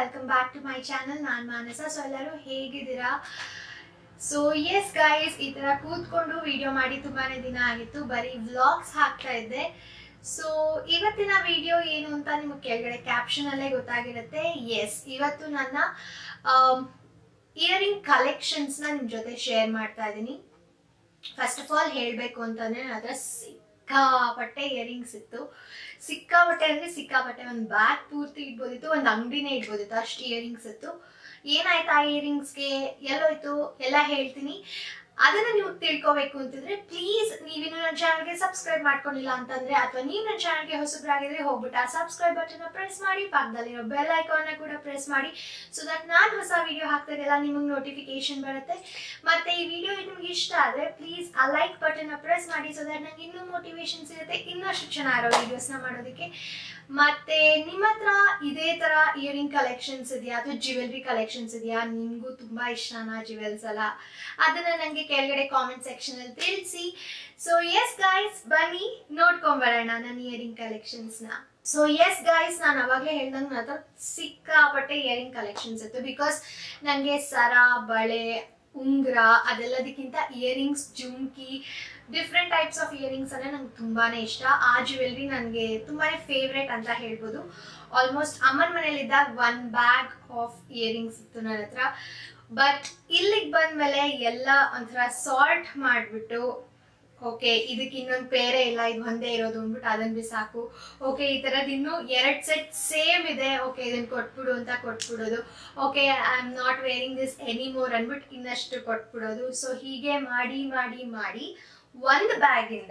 welcome back to my channel ನಾನು Manasa so ಎಲ್ಲರೂ ಹೇಗಿದ್ದೀರಾ ಸೊ ಎಸ್ ಗೈಸ್ ಈ ತರ ಕೂತ್ಕೊಂಡು ವಿಡಿಯೋ ಮಾಡಿ ತುಂಬಾನೇ ದಿನ ಆಗಿತ್ತು ಬರೀ ವ್ಲಾಗ್ಸ್ ಹಾಕ್ತಾ ಇದ್ದೆ ಸೊ ಇವತ್ತಿನ ವಿಡಿಯೋ ಏನು ಅಂತ ನಿಮಗೆ ಕೆಳಗಡೆ ಕ್ಯಾಪ್ಷನ್ ಅಲ್ಲೇ ಗೊತ್ತಾಗಿರುತ್ತೆ ಎಸ್ ಇವತ್ತು ನನ್ನ ಇಯರಿಂಗ್ ಕಲೆಕ್ಷನ್ಸ್ನ ನಿಮ್ಮ ಜೊತೆ ಶೇರ್ ಮಾಡ್ತಾ ಇದ್ದೀನಿ ಫಸ್ಟ್ ಆಫ್ ಆಲ್ ಹೇಳಬೇಕು ಅಂತಂದ್ರೆ ನನ್ನ ಹತ್ರ ಸಿಕ್ಕಾಪಟ್ಟೆ ಇಯರಿಂಗ್ಸ್ ಇತ್ತು ಸಿಕ್ಕಾಪಟ್ಟೆ ಅಂದ್ರೆ ಸಿಕ್ಕಾಪಟ್ಟೆ ಒಂದು ಬ್ಯಾಗ್ ಪೂರ್ತಿ ಇಡ್ಬೋದಿತ್ತು ಒಂದು ಅಂಗಡಿನೇ ಇಡ್ಬೋದಿತ್ತು ಅಷ್ಟು ಇಯರಿಂಗ್ಸ್ ಇತ್ತು ಏನಾಯ್ತು ಆ ಇಯರಿಂಗ್ಸ್ಗೆ ಎಲ್ಲೋಯ್ತು ಎಲ್ಲ ಹೇಳ್ತೀನಿ ಅದನ್ನ ನೀವು ತಿಳ್ಕೊಬೇಕು ಅಂತಂದ್ರೆ ಪ್ಲೀಸ್ ನೀವಿನ್ನು ನನ್ನ ಚಾನಲ್ಗೆ ಸಬ್ಸ್ಕ್ರೈಬ್ ಮಾಡ್ಕೊಂಡಿಲ್ಲ ಅಂತಂದ್ರೆ ಅಥವಾ ನೀವು ನನ್ನ ಚಾನಲ್ಗೆ ಹೊಸಬ್ರಾಗಿದ್ರೆ ಹೋಗ್ಬಿಟ್ಟು ಆ ಸಬ್ಸ್ಕ್ರೈಬ್ ಬಟನ್ ಪ್ರೆಸ್ ಮಾಡಿ ಪಕ್ಕದಲ್ಲಿರೋ ಬೆಲ್ ಐಕಾನ್ ಕೂಡ ಪ್ರೆಸ್ ಮಾಡಿ ಸೊ ದಟ್ ನಾನು ಹೊಸ ವಿಡಿಯೋ ಹಾಕ್ದಾಗೆಲ್ಲ ನಿಮಗೆ ನೋಟಿಫಿಕೇಶನ್ ಬರುತ್ತೆ ಮತ್ತೆ ಈ ವಿಡಿಯೋ ನಿಮ್ಗೆ ಇಷ್ಟ ಆದ್ರೆ ಪ್ಲೀಸ್ ಆ ಲೈಕ್ ಬಟನ್ ಪ್ರೆಸ್ ಮಾಡಿ ಸೊ ದಟ್ ನಂಗೆ ಇನ್ನೂ ಮೋಟಿವೇಶನ್ ಸಿಗುತ್ತೆ ಇನ್ನಷ್ಟು ಚೆನ್ನಾಗಿರೋ ವಿಡಿಯೋಸ್ನ ಮಾಡೋದಕ್ಕೆ ಮತ್ತೆ ನಿಮ್ಮ ಹತ್ರ ಇದೇ ತರ ಇಯರಿಂಗ್ ಕಲೆಕ್ಷನ್ಸ್ ಇದೆಯಾ ಅಥವಾ ಜ್ಯುವೆಲ್ರಿ ಕಲೆಕ್ಷನ್ಸ್ ಇದೆಯಾ ನಿಮ್ಗೂ ತುಂಬಾ ಇಷ್ಟನಾ ಜ್ಯುವೆಲ್ಸ್ ಎಲ್ಲ ಅದನ್ನ ನಂಗೆ ಕೆಳಗಡೆ ಕಾಮೆಂಟ್ ಸೆಕ್ಷನ್ ಅಲ್ಲಿ ತಿಳಿಸಿ ಸೊ ಎಸ್ ಗೈಸ್ ಬನ್ನಿ ನೋಡ್ಕೊಂಬರೋಣ ನನ್ನ ಇಯರಿಂಗ್ ಕಲೆಕ್ಷನ್ಸ್ ನ ಸೊ ಎಸ್ ಗೈಸ್ ನಾನು ಅವಾಗಲೇ ಹೇಳ್ದಂಗೆ ನನ್ನ ಹತ್ರ ಸಿಕ್ಕಾಪಟ್ಟೆ ಇಯರಿಂಗ್ ಕಲೆಕ್ಷನ್ಸ್ ಇತ್ತು ಬಿಕಾಸ್ ನನಗೆ ಸರ ಬಳೆ ಉಂಗುರ ಅದೆಲ್ಲದಕ್ಕಿಂತ earrings jhumki different types of earrings ಅಂದರೆ ನಂಗೆ ತುಂಬಾನೇ ಇಷ್ಟ ಆ ಜ್ಯುವೆಲ್ರಿ ನನಗೆ ತುಂಬಾನೇ ಫೇವ್ರೇಟ್ ಅಂತ ಹೇಳ್ಬೋದು ಆಲ್ಮೋಸ್ಟ್ ಅಮ್ಮನ ಮನೇಲಿದ್ದಾಗ ಒನ್ ಬ್ಯಾಗ್ ಆಫ್ ಇಯರಿಂಗ್ಸ್ ಇತ್ತು ನನ್ನ ಹತ್ರ ಬಟ್ ಇಲ್ಲಿಗೆ ಬಂದ್ಮೇಲೆ ಎಲ್ಲ ಒಂಥರ ಸಾಲ್ಟ್ ಮಾಡಿಬಿಟ್ಟು ಓಕೆ ಇದಕ್ಕೆ ಇನ್ನೊಂದು ಬೇರೆ ಇಲ್ಲ ಇದು ಒಂದೇ ಇರೋದು ಅಂದ್ಬಿಟ್ಟು ಅದನ್ನ ಬಿಸಾಕು ಓಕೆ ಈ ಥರದ್ದು ಇನ್ನೂ ಎರಡು ಸೆಟ್ ಸೇಮ್ ಇದೆ ಓಕೆ ಇದನ್ನ ಕೊಟ್ಬಿಡು ಅಂತ ಕೊಟ್ಬಿಡೋದು okay I am not wearing this any more ಅಂದ್ಬಿಟ್ಟು ಇನ್ನಷ್ಟು ಕೊಟ್ಬಿಡೋದು ಸೊ ಹೀಗೆ ಮಾಡಿ ಮಾಡಿ ಮಾಡಿ ಒಂದು ಬ್ಯಾಗಿಂದ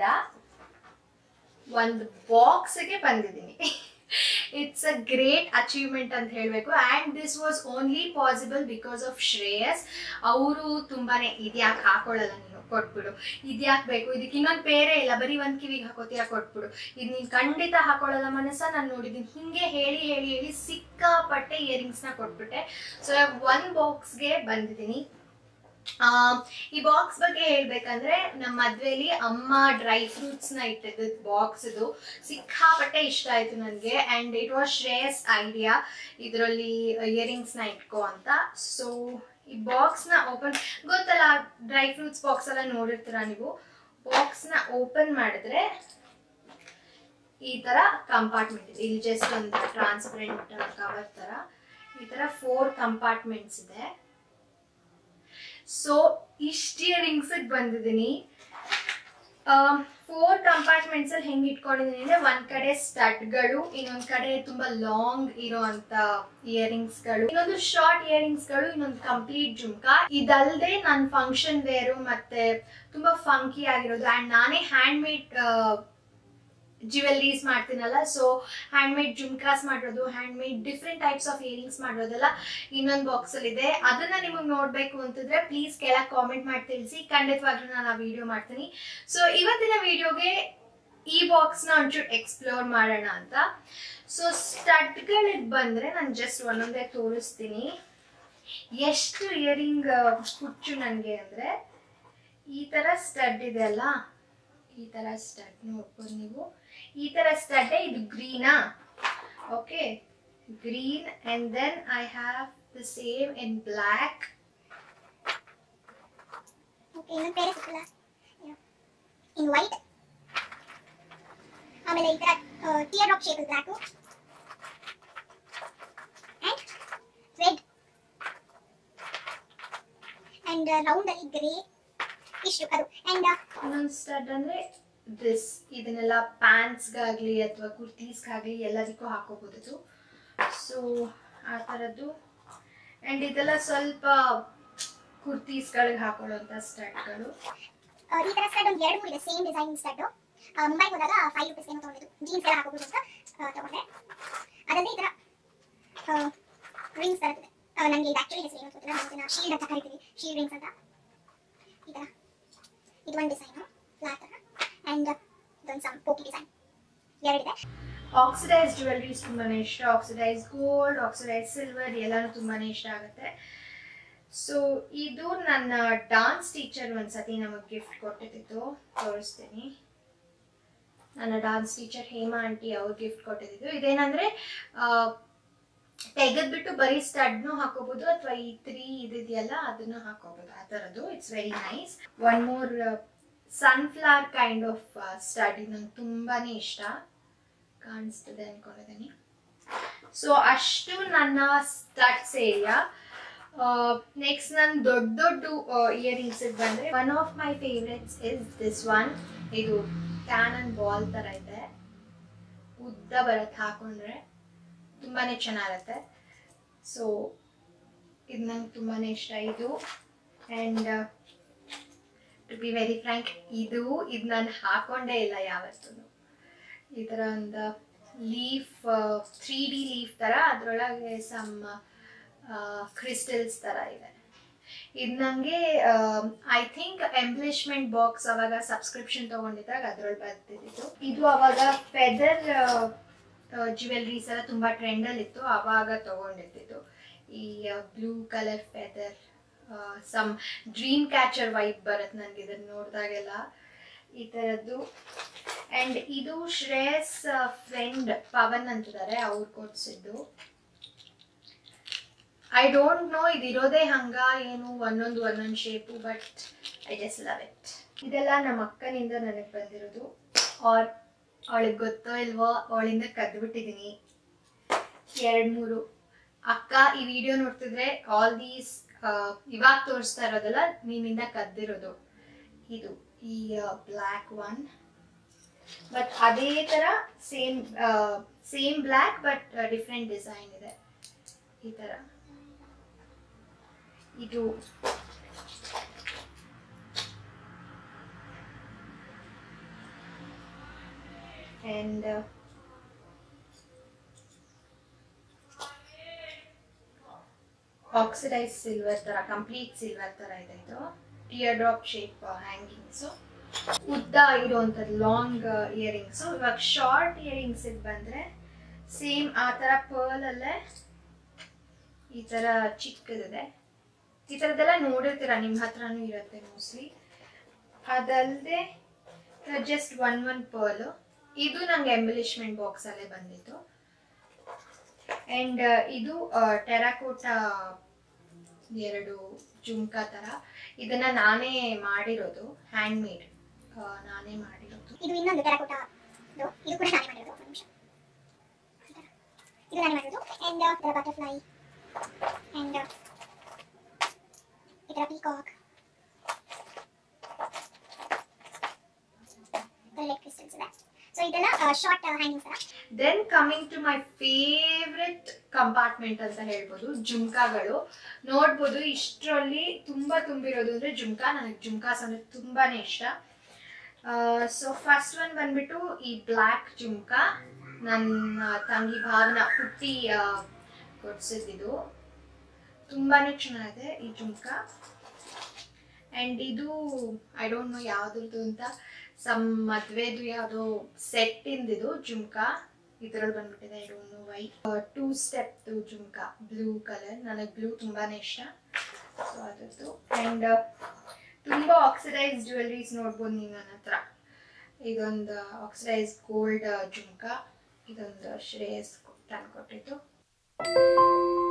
ಒಂದು ಬಾಕ್ಸ್ಗೆ ಬಂದಿದ್ದೀನಿ ಇಟ್ಸ್ ಅ ಗ್ರೇಟ್ ಅಚೀವ್ಮೆಂಟ್ ಅಂತ ಹೇಳಬೇಕು and this was only possible because of Shreyas ಅವರು ತುಂಬಾನೇ ಇದ್ಯಾಕೆ ಹಾಕೊಳ್ಳಲ್ಲ ನೀನು ಕೊಟ್ಬಿಡು ಇದ್ಯಾಕೆ ಬೇಕು ಇದಕ್ಕೆ ಇನ್ನೊಂದು ಬೇರೆ ಇಲ್ಲ ಬರೀ ಒಂದು ಕಿವಿಗೆ ಹಾಕೋತೀಯ ಕೊಟ್ಬಿಡು ಇದು ನೀನು ಖಂಡಿತ ಹಾಕೊಳ್ಳಲ್ಲ ಮನಸ್ಸ ನಾನು ನೋಡಿದ್ದೀನಿ ಹಿಂಗೆ ಹೇಳಿ ಹೇಳಿ ಹೇಳಿ ಸಿಕ್ಕಾಪಟ್ಟೆ ಇಯರಿಂಗ್ಸ್ನ ಕೊಟ್ಬಿಟ್ಟೆ ಸೊ ಒನ್ ಬಾಕ್ಸ್ಗೆ ಬಂದಿದ್ದೀನಿ ಆ, ಈ ಬಾಕ್ಸ್ ಬಗ್ಗೆ ಹೇಳ್ಬೇಕಂದ್ರೆ ನಮ್ಮ ಮದ್ವೆಲಿ ಅಮ್ಮ ಡ್ರೈ ಫ್ರೂಟ್ಸ್ ನ ಇಟ್ಟಿದ್ದು ಬಾಕ್ಸ್ ಇದು ಸಿಕ್ಕಾಪಟ್ಟೆ ಇಷ್ಟ ಆಯ್ತು ನನಗೆ and it was Shreyas idea ಇದರಲ್ಲಿ ಇಯರಿಂಗ್ಸ್ ನ ಇಟ್ಕೋ ಅಂತ ಸೊ ಈ ಬಾಕ್ಸ್ ನ ಓಪನ್ ಗೊತ್ತಲ್ಲ ಡ್ರೈ ಫ್ರೂಟ್ಸ್ ಬಾಕ್ಸ್ ಎಲ್ಲ ನೋಡಿರ್ತೀರ ನೀವು ಬಾಕ್ಸ್ ನ ಓಪನ್ ಮಾಡಿದ್ರೆ ಈ ತರ ಕಂಪಾರ್ಟ್ಮೆಂಟ್ ಇದೆ ಇಲ್ಲಿ ಜಸ್ಟ್ ಒಂದು ಟ್ರಾನ್ಸ್ಪರೆಂಟ್ ಕವರ್ ತರ ಈ ತರ ಫೋರ್ ಕಂಪಾರ್ಟ್ಮೆಂಟ್ಸ್ ಇದೆ ಸೊ ಇಷ್ಟು ಇಯರಿಂಗ್ಸ್ ಬಂದಿದ್ದೀನಿ ಫೋರ್ ಕಂಪಾರ್ಟ್ಮೆಂಟ್ಸ್ ಅಲ್ಲಿ ಹೆಂಗ್ ಇಟ್ಕೊಂಡಿದ್ದೀನಿ ಅಂದ್ರೆ ಒಂದ್ ಕಡೆ ಸ್ಟಡ್ಗಳು ಇನ್ನೊಂದ್ ಕಡೆ ತುಂಬಾ ಲಾಂಗ್ ಇರೋ ಅಂತ ಇಯರಿಂಗ್ಸ್ ಗಳು ಇನ್ನೊಂದು ಶಾರ್ಟ್ ಇಯರಿಂಗ್ಸ್ ಗಳು ಇನ್ನೊಂದು ಕಂಪ್ಲೀಟ್ ಜುಮ್ಕಾ ಇದಲ್ದೆ ನನ್ನ ಫಂಕ್ಷನ್ ವೇರು ಮತ್ತೆ ತುಂಬಾ ಫಂಕಿ ಆಗಿರೋದು ಅಂಡ್ ನಾನೇ ಹ್ಯಾಂಡ್ ಮೇಡ್ ಜ್ಯುವೆಲ್ರೀಸ್ ಮಾಡ್ತೀನಲ್ಲ ಸೊ ಹ್ಯಾಂಡ್ ಮೇಡ್ ಜುಮ್ಕಾಸ್ ಮಾಡೋದು hand made different types of earrings ಮಾಡೋದೆಲ್ಲ ಇನ್ನೊಂದು ಬಾಕ್ಸ್ ಅಲ್ಲಿ ಇದೆ ಅದನ್ನ ನಿಮಗೆ ನೋಡ್ಬೇಕು ಅಂತಂದ್ರೆ ಪ್ಲೀಸ್ ಕೆಳಗೆ ಕಾಮೆಂಟ್ ಮಾಡಿ ತಿಳಿಸಿ ಖಂಡಿತವಾಗ್ಲೂ ನಾನು ಆ ವಿಡಿಯೋ ಮಾಡ್ತೀನಿ ಸೊ ಇವತ್ತಿನ ವಿಡಿಯೋಗೆ ಈ ಬಾಕ್ಸ್ ನ ಒಂಚೂರು ಎಕ್ಸ್ಪ್ಲೋರ್ ಮಾಡೋಣ ಅಂತ ಸೊ ಸ್ಟಡ್ಗಳಿಗೆ ಬಂದ್ರೆ ನಾನು ಜಸ್ಟ್ ಒಂದೊಂದೇ ತೋರಿಸ್ತೀನಿ ಎಷ್ಟು ಇಯರಿಂಗ್ ಹುಚ್ಚು ನನಗೆ ಅಂದ್ರೆ ಈ ತರ ಸ್ಟಡ್ ಇದೆ ಅಲ್ಲ ಈ ತರ ಸ್ಟಡ್ ನೋಡ್ಬೋದು ನೀವು ಈ ತರ ಸ್ಟಡ್ ಇದು ಗ್ರೀನಾ okay green and then I have the same in black okay ಇನ್ನೊಂದು ಬೇರೆ ಸಿಕ್ಕಲ್ಲ ಇನ್ ವೈಟ್ ಆಮೇಲೆ ಈ ತರ tear drop shape black and red and round ಅಲ್ಲಿ ಗ್ರೇ ಇಷ್ಟು ಅದು ಅಂಡ್ ಇನ್ನೊಂದು ಸ್ಟಡ್ ಅಂದ್ರೆ ದಿಸ್ ಇದನ್ನೆಲ್ಲ ಪ್ಯಾಂಟ್ಸ್ಗಾಗ್ಲಿ ಅಥವಾ ಕುರ್ತೀಸ್ಗಾಗ್ಲಿ ಎಲ್ಲದಕ್ಕೂ ಹಾಕೋಬಹುದು ಸೊ ಆ ಥರದ್ದು ಅಂಡ್ ಇದೆಲ್ಲ ಸ್ವಲ್ಪ ಕುರ್ತೀಸ್ಗಳಿಗೆ ಹಾಕೊಳ್ಳುವಂಥ ಸ್ಟಡ್ಗಳು ಈ ತರ ಸ್ಟಡ್ ಒಂದು ಎರಡು ಮೂರು ಇದೆ ಸೇಮ್ ಡಿಸೈನ್ ಸ್ಟಡ್ ಮುಂಬೈಗೆ ಹೋದಾಗ ಫೈವ್ ರುಪೀಸ್ ಏನೋ ತಗೊಂಡಿದ್ದು ಜೀನ್ಸ್ ಎಲ್ಲ ಹಾಕೋಬಹುದು ಅಂತ ಆ, ತಗೊಂಡೆ ಅದಲ್ಲದೆ ಈ ತರ ರಿಂಗ್ಸ್ ಬರುತ್ತದೆ ನನಗೆ ಇದು ಆಕ್ಚುಲಿ ಹೆಸರು ಏನು ಗೊತ್ತಿಲ್ಲ ನಾವು ಇದನ್ನ ಶೀಲ್ಡ್ ಅಂತ ಕರಿತೀವಿ ಶೀಲ್ಡ್ ರಿಂಗ್ಸ್ ಅಂತ ಈ ತರ ಇದು ಒಂದು ಡಿಸೈನು ಫ್ಲಾಟ್ ತರ ಅಂಡ್ ಇದೊಂದು ಸಮ್ ಪೋಕಿ ಡಿಸೈನ್ ಎರಡಿದೆ ಆಕ್ಸಿಡೈಸ್ ಜ್ಯುವೆಲ್ರೀಸ್ ತುಂಬಾನೇ ಇಷ್ಟ ಆಕ್ಸಿಡೈಸ್ ಗೋಲ್ಡ್ ಆಕ್ಸಿಡೈಸ್ ಸಿಲ್ವರ್ ಎಲ್ಲಾನು ತುಂಬಾನೇ ಇಷ್ಟ ಆಗುತ್ತೆ ಸೊ ಇದು ನನ್ನ ಡಾನ್ಸ್ ಟೀಚರ್ ಒಂದ್ಸತಿ ನಮಗೆ ಗಿಫ್ಟ್ ಕೊಟ್ಟಿದ್ದು ತೋರಿಸ್ತೀನಿ ನನ್ನ ಡಾನ್ಸ್ ಟೀಚರ್ ಹೇಮಾ ಆಂಟಿ ಅವ್ರು ಗಿಫ್ಟ್ ಕೊಟ್ಟಿದ್ದು ಇದೇನಂದ್ರೆ ತೆಗೆದ್ಬಿಟ್ಟು ಬರೀ ಸ್ಟಡ್ನು ಹಾಕೋಬಹುದು ಅಥವಾ ಈ ತ್ರೀ ಇದಿದೆಯಲ್ಲ ಅದನ್ನು ಹಾಕೋಬಹುದು ಆ ಥರದ್ದು it's very nice one more sunflower kind of stud ನಂಗೆ ತುಂಬಾನೇ ಇಷ್ಟ ಕಾಣಿಸ್ತದೆ ಅನ್ಕೊಂಡಿದ್ದೀನಿ ಸೊ ಅಷ್ಟು ನನ್ನ ಸ್ಟಡ್ಸ್ ಏರಿಯಾ ನೆಕ್ಸ್ಟ್ ನನ್ನ ದೊಡ್ಡ ದೊಡ್ಡ ಇಯರಿಂಗ್ಸ್ ಬಂದ್ರೆ one of my favourites is this one ಇದು ಕ್ಯಾನನ್ ಬಾಲ್ ತರ ಇದೆ ಉದ್ದ ಬರುತ್ತೆ ಹಾಕೊಂಡ್ರೆ ತುಂಬಾನೇ ಚೆನ್ನಾಗಿರುತ್ತೆ ಸೊ ಇದು ನಂಗೆ ತುಂಬಾನೇ ಇಷ್ಟ ಇದು and to be very frank ಇದು ಇದು ನಾನು ಹಾಕೊಂಡೇ ಇಲ್ಲ ಯಾವತ್ತೂ ಈ ಥರ ಒಂದು ಲೀಫ್ ತ್ರೀ ಡಿ ಲೀಫ್ ಥರ ಅದರೊಳಗೆ ಸಮ್ ಕ್ರಿಸ್ಟಲ್ಸ್ ಥರ ಇದೆ ಇದು ನನಗೆ ಐ ಥಿಂಕ್ ಎಂಬ್ಲಿಷ್ಮೆಂಟ್ ಬಾಕ್ಸ್ ಅವಾಗ ಸಬ್ಸ್ಕ್ರಿಪ್ಷನ್ ತೊಗೊಂಡಿದ್ದಾಗ ಅದ್ರೊಳಗೆ ಬರ್ತಿದ್ದು ಇದು ಅವಾಗ ಫೆದರ್ ಜ್ಯುವೆಲ್ರೀಸ್ ಎಲ್ಲ ತುಂಬ ಟ್ರೆಂಡಲ್ಲಿ ಇತ್ತು ಅವಾಗ ತೊಗೊಂಡಿದ್ದು ಈ blue colour feather some dream catcher white ಬರುತ್ತೆ ನನಗೆ ಇದನ್ನು ನೋಡಿದಾಗೆಲ್ಲ ಈ ಥರದ್ದು ಆ್ಯಂಡ್ ಇದು ಶ್ರೇಯಸ್ ಫ್ರೆಂಡ್ ಪವನ್ ಅಂತಿದ್ದಾರೆ ಅವ್ರು ಕೊಡ್ಸಿದ್ದು ಐ ಡೋಂಟ್ ನೋ ಇದಿರೋದೇ ಹಂಗ ಏನು ಒಂದೊಂದು ಒಂದೊಂದು shape but I just love it ಇದೆಲ್ಲ ನಮ್ಮ ಅಕ್ಕನಿಂದ ನನಗೆ ಬಂದಿರೋದು ಆರ್ ಅವಳಿಗೆ ಗೊತ್ತೋ ಇಲ್ವೋ ಅವಳಿಂದ ಕದ್ಬಿಟ್ಟಿದ್ದೀನಿ ಎರಡು ಮೂರು ಅಕ್ಕ ಈ ವಿಡಿಯೋ ನೋಡ್ತಿದ್ರೆ ಆಲ್ ದೀಸ್ ಇವಾಗ ತೋರಿಸ್ತಾ ಇರೋದಲ್ಲ ನಿನ್ನಿಂದ ಕದ್ದಿರೋದು ಇದು ಈ ಬ್ಲ್ಯಾಕ್ ಒನ್ ಬಟ್ ಅದೇ ಥರ same same black but different design ಇದೆ ಈ ಥರ ಇದು ಆ್ಯಂಡ್ ಆಕ್ಸಿಡೈಸ್ ಸಿಲ್ವರ್ ತರ ಕಂಪ್ಲೀಟ್ ಸಿಲ್ವರ್ ತರ ಇದೆ ಇದು ಟಿಯರ್ ಡ್ರಾಪ್ ಶೇಪ್ ಹ್ಯಾಂಗಿಂಗ್ಸು ಉದ್ದ ಇರುವಂಥದ್ದು ಲಾಂಗ್ ಇಯರಿಂಗ್ಸು ಇವಾಗ ಶಾರ್ಟ್ ಇಯರಿಂಗ್ಸ್ ಇದು ಬಂದ್ರೆ ಸೇಮ್ ಆ ಥರ ಪರ್ಲಲ್ಲೇ ಈ ಥರ ಚಿಕ್ಕದಿದೆ ಈ ಥರದ್ದೆಲ್ಲ ನೋಡಿರ್ತೀರ ನಿಮ್ಮ ಹತ್ರನೂ ಇರುತ್ತೆ ಮೋಸ್ಟ್ಲಿ ಅದಲ್ಲದೆ ಜಸ್ಟ್ ಒನ್ ಒನ್ ಪರ್ಲು ಇದು ನಂಗೆ ಎಂಬಲಿಷ್ಮೆಂಟ್ ಬಾಕ್ಸಲ್ಲೇ ಬಂದಿತ್ತು ಆ್ಯಂಡ್ ಇದು ಟೆರಾಕೋಟಾ ಎರಡು ಜುಮ್ಕಾ ಥರ ಇದನ್ನ ನಾನೇ ಮಾಡಿರೋದು ಹ್ಯಾಂಡ್ ಮೇಡ್ ನಾನೇ ಮಾಡಿರೋದು ಇದು ಇನ್ನೊಂದು ಟೆರಕೋಟ ಇದು ಕೂಡ ನಾನೇ ಮಾಡಿರೋದು ಒಂದು ನಿಮಿಷ ಇದು ನಾನೇ ಮಾಡಿರೋದು ಅಂಡ್ ಇದರ ಬಟರ್ಫ್ಲೈ ಅಂಡ್ ಇದರ ಪೀಕಾಕ್ ರೆಡ್ ಕ್ರಿಸ್ಟಲ್ಸ್ ಇದೆ ಸೊ ಇದೆಲ್ಲ ಶಾರ್ಟ್ ಹ್ಯಾಂಗಿಂಗ್ಸ್ ತರ then coming to my favourite compartment ಅಂತ ಹೇಳ್ಬೋದು ಜುಮ್ಕಾಗಳು ನೋಡ್ಬೋದು ಇಷ್ಟರಲ್ಲಿ ತುಂಬಾ ತುಂಬಿರೋದು ಅಂದ್ರೆ ಜುಮ್ಕಾ ನನಗೆ ಜುಮ್ಕಾಸ್ ಅಂದ್ರೆ ತುಂಬಾನೇ ಇಷ್ಟ ಸೊ ಫಸ್ಟ್ ಒನ್ ಬಂದ್ಬಿಟ್ಟು ಈ ಬ್ಲ್ಯಾಕ್ ಜುಮ್ಕಾ ನನ್ನ ತಂಗಿ ಭಾವನ ಪುಟ್ಟಿ ಕೊಡ್ಸಿದ್ದು ತುಂಬಾನೇ ಚೆನ್ನಾಗಿದೆ ಈ ಜುಮ್ಕಾ ಆ್ಯಂಡ್ ಇದು ಐ ಡೋಂಟ್ ನೋ ಯಾವ್ದ್ರದ್ದು ಅಂತ ಸಮ್ ಮದ್ವೆದು ಯಾವುದೋ ಸೆಟ್ ಇಂದಿದು ಜುಮ್ಕಾ ಇದ್ರಲ್ಲಿ ಬಂದ್ಬಿಟ್ಟಿದೆ I don't know why two step jhumka blue colour ನನಗೆ ಬ್ಲೂ ತುಂಬಾನೇ ಇಷ್ಟ ಸೊ ಅದದ್ದು ಆ್ಯಂಡ್ ತುಂಬ ಆಕ್ಸಿಡೈಸ್ ಜ್ಯುವೆಲ್ರೀಸ್ ನೋಡ್ಬೋದು ನೀವು ನನ್ನ ಹತ್ರ ಇದೊಂದು ಆಕ್ಸಿಡೈಸ್ ಗೋಲ್ಡ್ ಜುಮ್ಕಾ ಇದೊಂದು ಶ್ರೇಯಸ್ ತಂದು ಕೊಟ್ಟಿದ್ದು